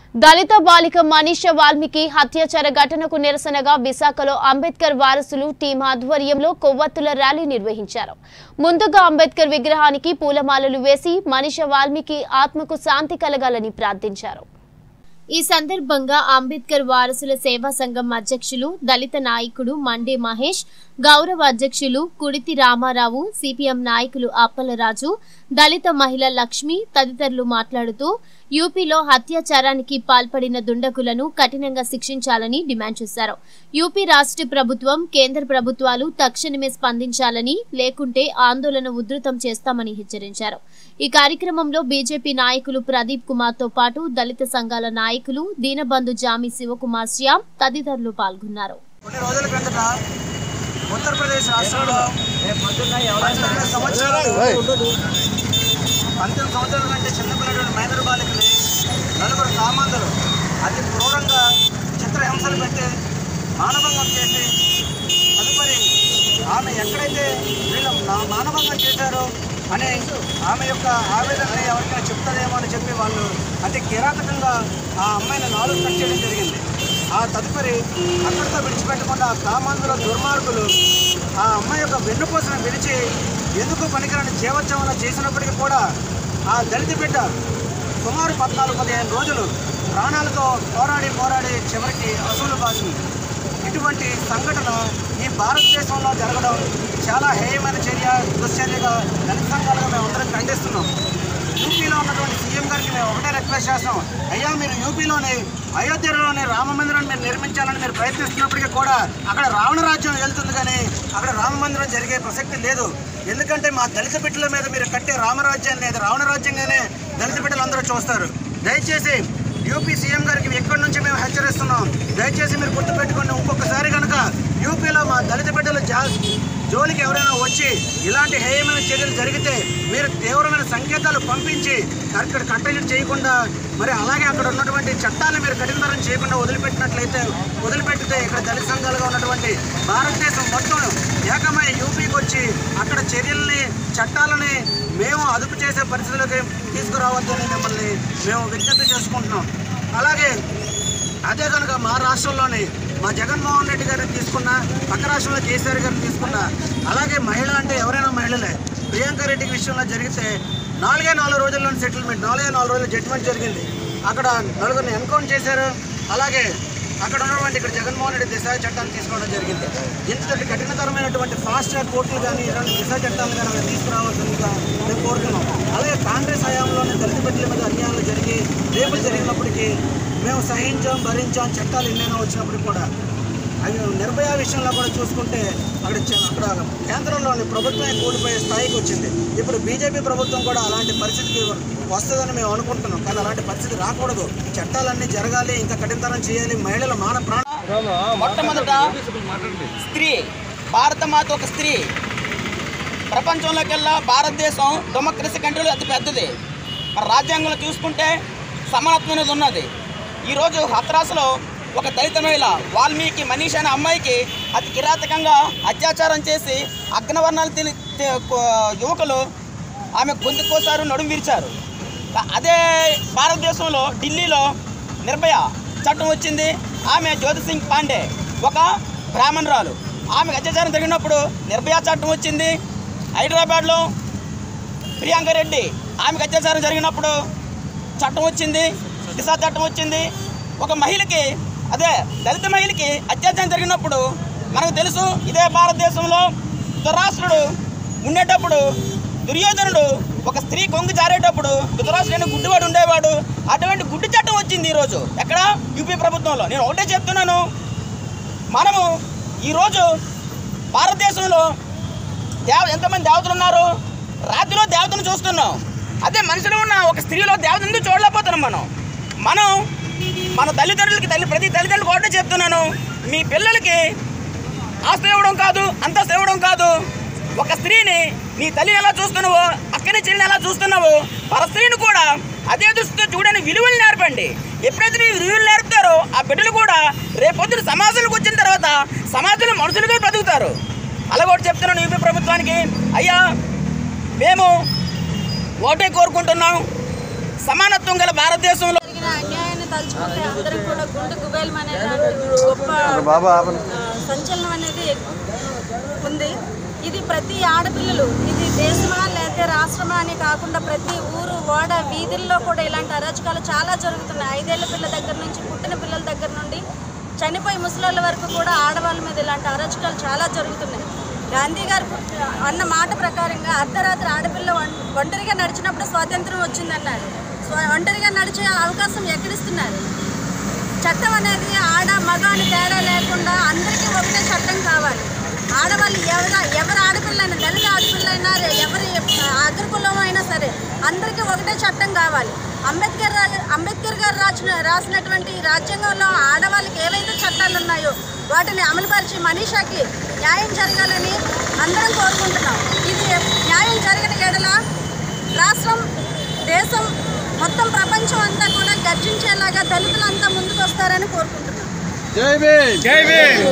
దళిత బాలిక మనీష వాల్మీకి హత్యాచార ఘటనకు నిరసనగా విశాఖలో అంబేద్కర్ వారసులు టీం ఆధ్వర్యంలో కొవ్వొత్తుల ర్యాలీ నిర్వహించారు ముందుగా అంబేద్కర్ విగ్రహానికి పూలమాలలు వేసి మనీష వాల్మీకి ఆత్మకు శాంతి కలగాలని ప్రార్థించారు ఈ సందర్భంగా అంబేద్కర్ వారసుల సేవా సంఘం అధ్యక్షులు దళిత నాయకుడు మండే మహేష్ గౌరవ అధ్యక్షులు కుడితి రామారావు సిపిఎం నాయకులు అప్పలరాజు దళిత మహిళ లక్ష్మి తదితరులు మాట్లాడుతూ యూపీలో హత్యాచారానికి పాల్పడిన దుండగులను కఠినంగా శిక్షించాలని డిమాండ్ చేశారు యూపీ రాష్ట్ర ప్రభుత్వం కేంద్ర ప్రభుత్వాలు తక్షణమే స్పందించాలని లేకుంటే ఆందోళన ఉధృతం చేస్తామని హెచ్చరించారు ఈ కార్యక్రమంలో బీజేపీ నాయకులు ప్రదీప్ కుమార్ తో పాటు దళిత సంఘాల నాయకులు దీనబంధు జామి శివకుమార్ శ్యామ్ తదితరులు పాల్గొన్నారు కొన్ని రోజుల క్రిందట ఉత్తరప్రదేశ్ రాష్ట్రంలో పంతొమ్మిది సంవత్సరాలు పంతొమ్మిది సంవత్సరాల కంటే చిన్నపిల్లటువంటి మైనర్ బాలికని నలుగురు సామాన్యులు అతి క్రూరంగా చిత్రహింసలు పెట్టి మానభంగం చేసి తదుపరి ఆమె ఎక్కడైతే వీళ్ళు నా- మానభంగం చేశారో అని ఆమె యొక్క ఆవేదనని ఎవరికైనా చెప్తారేమో అని చెప్పి వాళ్ళు అతి కిరాతకంగా ఆ అమ్మాయిని నాలుగు కట్ చేయడం జరిగింది ఆ తదుపరి అక్కడితో విడిచిపెట్టకుండా ఆ కామాంధుల దుర్మార్గులు ఆ అమ్మాయి యొక్క వెన్నుపూసను విడిచి ఎందుకు పనికిరాని జీవోత్సవం చేసినప్పటికీ కూడా ఆ దళిత బిడ్డ సుమారు పద్నాలుగు పదిహేను రోజులు ప్రాణాలతో పోరాడి పోరాడి చివరికి అసూలు బాసింది ఇటువంటి సంఘటన ఈ భారతదేశంలో జరగడం చాలా హేయమైన చర్య దుశ్చర్యగా దళిత సంఘాలుగా మేము అందరం ఖండిస్తున్నాం యూపీలో ఉన్నటువంటి సీఎం గారికి మేము ఒకటే రిక్వెస్ట్ చేస్తాం అయ్యా మీరు యూపీలోని అయోధ్యలోని రామ మందిరాన్ని మీరు నిర్మించాలని మీరు ప్రయత్నిస్తున్నప్పటికీ కూడా అక్కడ రావణ రాజ్యం వెళ్తుంది కానీ అక్కడ రామ మందిరం జరిగే ప్రసక్తి లేదు ఎందుకంటే మా దళిత బిడ్డల మీద మీరు కట్టే రామరాజ్యాన్ని అది రావణ రాజ్యంగానే దళిత బిడ్డలందరూ చూస్తారు దయచేసి యూపీ సీఎం గారికి ఎక్కడి నుంచి మేము హెచ్చరిస్తున్నాం దయచేసి మీరు గుర్తుపెట్టుకోండి ఇంకొకసారి కనుక యూపీలో మా దళిత బిడ్డలు జా జోలికి ఎవరైనా వచ్చి ఇలాంటి హేయమైన చర్యలు జరిగితే మీరు తీవ్రమైన సంకేతాలు పంపించి అక్కడ కట్టడి చేయకుండా మరి అలాగే అక్కడ ఉన్నటువంటి చట్టాలను మీరు కఠినతరం చేయకుండా వదిలిపెట్టినట్లయితే వదిలిపెట్టితే ఇక్కడ దళిత సంఘాలుగా ఉన్నటువంటి భారతదేశం మొత్తం ఏకమై యూపీకి వచ్చి అక్కడ చర్యల్ని చట్టాలని మేము అదుపు చేసే పరిస్థితులకి తీసుకురావద్దని మిమ్మల్ని మేము విజ్ఞప్తి చేసుకుంటున్నాం అలాగే అదే కనుక మా రాష్ట్రంలోని మా జగన్మోహన్ రెడ్డి గారిని తీసుకున్నా పక్క రాష్ట్రంలో కేసీఆర్ గారిని తీసుకున్నా అలాగే మహిళ అంటే ఎవరైనా మహిళలే ప్రియాంక రెడ్డి విషయంలో జరిగితే నాలుగే నాలుగు రోజుల్లోని సెటిల్మెంట్ నాలుగే నాలుగు రోజులు జడ్జిమెంట్ జరిగింది అక్కడ నలుగురిని ఎన్కౌంటర్ చేశారు అలాగే అక్కడ ఉన్నటువంటి ఇక్కడ జగన్మోహన్ రెడ్డి దిశ చట్టాన్ని తీసుకోవడం జరిగింది ఇంతటి కఠినతరమైనటువంటి ఫాస్ట్ ట్రాక్ కోర్టులు కానీ ఇలాంటి దిశ చట్టాలు కానీ అక్కడ తీసుకురావాల్సిందిగా మేము కోరుతున్నాం అలాగే కాంగ్రెస్ హయాంలోనే దళిత బిడ్డల మీద అన్యాయాలు జరిగి రేపులు జరిగినప్పటికీ మేము సహించాం భరించాం చట్టాలు ఎన్నైనా వచ్చినప్పటికి కూడా అవి నిర్భయ విషయంలో కూడా చూసుకుంటే అక్కడ చ- అక్కడ కేంద్రంలోని ప్రభుత్వమే కూలిపోయే స్థాయికి వచ్చింది ఇప్పుడు బీజేపీ ప్రభుత్వం కూడా అలాంటి పరిస్థితికి వస్తుందని మేము అనుకుంటున్నాం కానీ అలాంటి పరిస్థితి రాకూడదు చట్టాలన్నీ జరగాలి ఇంకా కఠినతరం చేయాలి మహిళల మాన ప్రాణ మొట్టమొదట స్త్రీ భారత మాత ఒక స్త్రీ ప్రపంచంలోకెల్లా భారతదేశం డెమోక్రసీ కంట్రీలో అతి పెద్దది మరి రాజ్యాంగంలో చూసుకుంటే సమానత్వం అనేది ఉన్నది ఈరోజు హత్రాసులో ఒక దళిత మహిళ వాల్మీకి మనీష్ అనే అమ్మాయికి అతి కిరాతకంగా అత్యాచారం చేసి అగ్నవర్ణాలు తెలి తె- కో- యువకులు ఆమె గొంతు కోసారు నడుము విరిచారు అదే భారతదేశంలో ఢిల్లీలో నిర్భయ చట్టం వచ్చింది ఆమె జ్యోతి సింగ్ పాండే ఒక బ్రాహ్మణురాలు ఆమెకు అత్యాచారం జరిగినప్పుడు నిర్భయ చట్టం వచ్చింది హైదరాబాద్లో ప్రియాంక రెడ్డి ఆమెకు అత్యాచారం జరిగినప్పుడు చట్టం వచ్చింది దిశా చట్టం వచ్చింది ఒక మహిళకి అదే దళిత మహిళకి అత్యాచారం జరిగినప్పుడు మనకు తెలుసు ఇదే భారతదేశంలో దురాష్ట్రుడు ఉండేటప్పుడు దుర్యోధనుడు ఒక స్త్రీ కొంగు జారేటప్పుడు ధృతరాష్ట్రుడైన గుడ్డివాడు ఉండేవాడు అటువంటి గుడ్డి చట్టం వచ్చింది ఈరోజు ఎక్కడ యూపీ ప్రభుత్వంలో నేను ఒకటే చెప్తున్నాను మనము ఈరోజు భారతదేశంలో దేవ ఎంతమంది దేవతలు ఉన్నారు రాత్రిలో దేవతను చూస్తున్నాం అదే మనిషిలో ఉన్న ఒక స్త్రీలో దేవత ఎందుకు చూడలేకపోతున్నాం మనం మనం మన తల్లిదండ్రులకి తల్లి ప్రతి తల్లిదండ్రులకు ఒకటే చెప్తున్నాను మీ పిల్లలకి ఆస్తి ఇవ్వడం కాదు అంతస్తు ఇవ్వడం కాదు ఒక స్త్రీని నీ తల్లిని ఎలా చూస్తున్నావో అక్కని చెల్లిని ఎలా చూస్తున్నావో పర స్త్రీని కూడా అదే దృష్టితో చూడని విలువలు నేర్పండి ఎప్పుడైతే మీరు విలువలు నేర్పుతారో ఆ బిడ్డలు కూడా రేపొద్దున సమాజంలోకి వచ్చిన తర్వాత సమాజంలో మనుషులుగా బ్రతుకుతారు అలా కూడా చెప్తున్నాను యూపీ ప్రభుత్వానికి అయ్యా మేము ఓటే కోరుకుంటున్నాం సమానత్వం గల భారతదేశంలో జరిగిన అన్యాయాన్ని తలుచుకుంటే అందరం కూడా గుండె గుబేలం అనే గొప్ప బాబా ఆపండి. ఆ, సంచలనం అనేది ఉంది ఇది ప్రతి ఆడపిల్లలు ఇది దేశమా లేకపోతే రాష్ట్రమా అని కాకుండా ప్రతి ఊరు వాడ వీధుల్లో కూడా ఇలాంటి అరాచకాలు చాలా జరుగుతున్నాయి ఐదేళ్ల పిల్ల దగ్గర నుంచి పుట్టిన పిల్లల దగ్గర నుండి చనిపోయి ముసలాళ్ళ వరకు కూడా ఆడవాళ్ళ మీద ఇలాంటి అరాచకాలు చాలా జరుగుతున్నాయి గాంధీ గారు పుట్- అన్న మాట ప్రకారంగా అర్ధరాత్రి ఆడపిల్ల ఒం- ఒంటరిగా నడిచినప్పుడు స్వాతంత్రం వచ్చిందన్నారు స్వ- ఒంటరిగా నడిచే అవకాశం ఎక్కడిస్తున్నారు చట్టం అనేది ఆడ మగ అని తేడా లేకుండా అందరికీ ఒకటే చట్టం కావాలి ఆడవాళ్ళు ఎవరు ఎవరు ఆడపిల్లైనా దళిత ఆడపిల్లైనా ఎవరి అగ్రకులం అయినా సరే అందరికీ ఒకటే చట్టం కావాలి అంబేద్కర్ రా- అంబేద్కర్ గారు రాసిన రాసినటువంటి ఈ రాజ్యాంగంలో ఆడవాళ్ళకి ఏవైతే చట్టాలు ఉన్నాయో వాటిని అమలుపరిచి మనీషాకి న్యాయం జరగాలని అందరం కోరుకుంటున్నాం ఇది న్యాయం జరిగిన ఎడల రాష్ట్రం దేశం మొత్తం ప్రపంచం అంతా కూడా గర్జించేలాగా దళితులంతా ముందుకు వస్తారని కోరుకుంటున్నాం జై భీమ్ జై భీమ్